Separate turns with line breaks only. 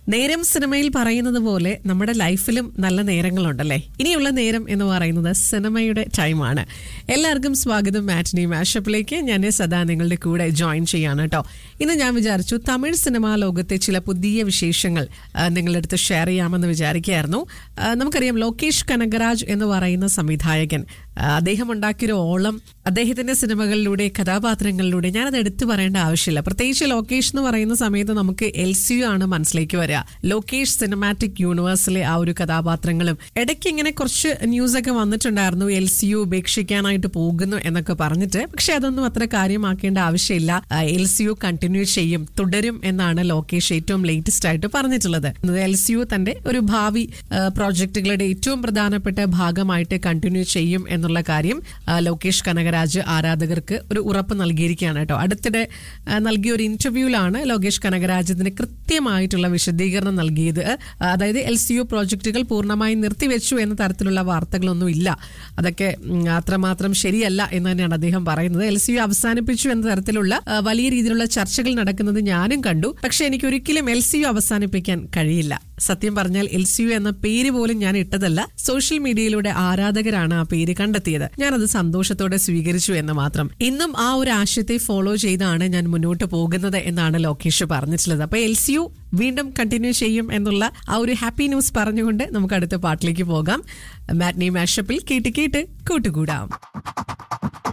നേരം സിനിമയിൽ പറയുന്നത് പോലെ നമ്മുടെ ലൈഫിലും നല്ല നേരങ്ങളുണ്ടല്ലേ ഇനിയുള്ള നേരം എന്ന് പറയുന്നത് സിനിമയുടെ ടൈമാണ് എല്ലാവർക്കും സ്വാഗതം മാറ്റിനി മാഷപ്പിലേക്ക് ഞാൻ സദാ നിങ്ങളുടെ കൂടെ ജോയിൻ ചെയ്യാണ് കേട്ടോ ഇന്ന് ഞാൻ വിചാരിച്ചു തമിഴ് സിനിമാ ലോകത്തെ ചില പുതിയ വിശേഷങ്ങൾ ആ, നിങ്ങളുടെ അടുത്ത് ഷെയർ ചെയ്യാമെന്ന് വിചാരിക്കുകയായിരുന്നു ആ, നമുക്കറിയാം ലോകേഷ് കനകരാജ് എന്ന് പറയുന്ന സംവിധായകൻ ആ, അദ്ദേഹം ഉണ്ടാക്കിയൊരു ഓളം അദ്ദേഹത്തിന്റെ സിനിമകളിലൂടെ കഥാപാത്രങ്ങളിലൂടെ ഞാനത് എടുത്തു പറയേണ്ട ആവശ്യമില്ല പ്രത്യേകിച്ച് ലോകേഷ് എന്ന് പറയുന്ന സമയത്ത് നമുക്ക് എൽ സി യു ആണ് മനസ്സിലേക്ക് വരിക ലോകേഷ് സിനിമാറ്റിക് യൂണിവേഴ്സിലെ ആ ഒരു കഥാപാത്രങ്ങളും ഇടയ്ക്ക് ഇങ്ങനെ കുറച്ച് ന്യൂസ് ഒക്കെ വന്നിട്ടുണ്ടായിരുന്നു എൽ സി യു ഉപേക്ഷിക്കാനായിട്ട് പോകുന്നു എന്നൊക്കെ പറഞ്ഞിട്ട് പക്ഷെ അതൊന്നും അത്ര കാര്യമാക്കേണ്ട ആവശ്യമില്ല എൽ സി യു കണ്ടിന്യൂ ചെയ്യും തുടരും എന്നാണ് ലോകേഷ് ഏറ്റവും ലേറ്റസ്റ്റ് ആയിട്ട് പറഞ്ഞിട്ടുള്ളത് എൽ സി യു തന്റെ ഒരു ഭാവി ആ, പ്രോജക്റ്റുകളുടെ ഏറ്റവും പ്രധാനപ്പെട്ട ഭാഗമായിട്ട് കണ്ടിന്യൂ ചെയ്യും എന്നുള്ള കാര്യം ആ, ലോകേഷ് കനകരാജ് ആരാധകർക്ക് ഒരു ഉറപ്പ് നൽകിയിരിക്കുകയാണ് കേട്ടോ അടുത്തിടെ ആ, നൽകിയ ഒരു ഇന്റർവ്യൂവിലാണ് ലോകേഷ് കനകരാജ് ഇതിന് കൃത്യമായിട്ടുള്ള വിശദീകരണം നൽകിയത് ആ, അതായത് എൽ സി യു പ്രോജക്റ്റുകൾ പൂർണ്ണമായും നിർത്തിവെച്ചു എന്ന തരത്തിലുള്ള വാർത്തകളൊന്നും ഇല്ല അതൊക്കെ ഉം, അത്രമാത്രം ശരിയല്ല എന്ന് തന്നെയാണ് അദ്ദേഹം പറയുന്നത് എൽ സി യു അവസാനിപ്പിച്ചു എന്ന തരത്തിലുള്ള ആ, വലിയ രീതിയിലുള്ള ചർച്ചകൾ നടക്കുന്നത് ഞാനും കണ്ടു പക്ഷെ എനിക്ക് ഒരിക്കലും എൽ സി യു അവസാനിപ്പിക്കാൻ കഴിയില്ല സത്യം പറഞ്ഞാൽ എൽ സി യു എന്ന പേര് പോലും ഞാൻ ഇട്ടതല്ല സോഷ്യൽ മീഡിയയിലൂടെ ആരാധകരാണ് ആ പേര് കണ്ടെത്തിയത് ഞാനത് സന്തോഷത്തോടെ സ്വീകരിച്ചു എന്ന് മാത്രം ഇന്നും ആ ഒരു ആശയത്തെ ഫോളോ ചെയ്താണ് ഞാൻ മുന്നോട്ട് പോകുന്നത് എന്നാണ് ലോകേഷ് പറഞ്ഞിട്ടുള്ളത് അപ്പൊ എൽ സി യു വീണ്ടും കണ്ടിന്യൂ ചെയ്യും എന്നുള്ള ആ ഒരു ഹാപ്പി ന്യൂസ് പറഞ്ഞുകൊണ്ട് നമുക്ക് അടുത്ത പാട്ടിലേക്ക് പോകാം മാറ്റ്നി മാഷപ്പിൽ കേട്ട് കേട്ട് കൂട്ടുകൂടാം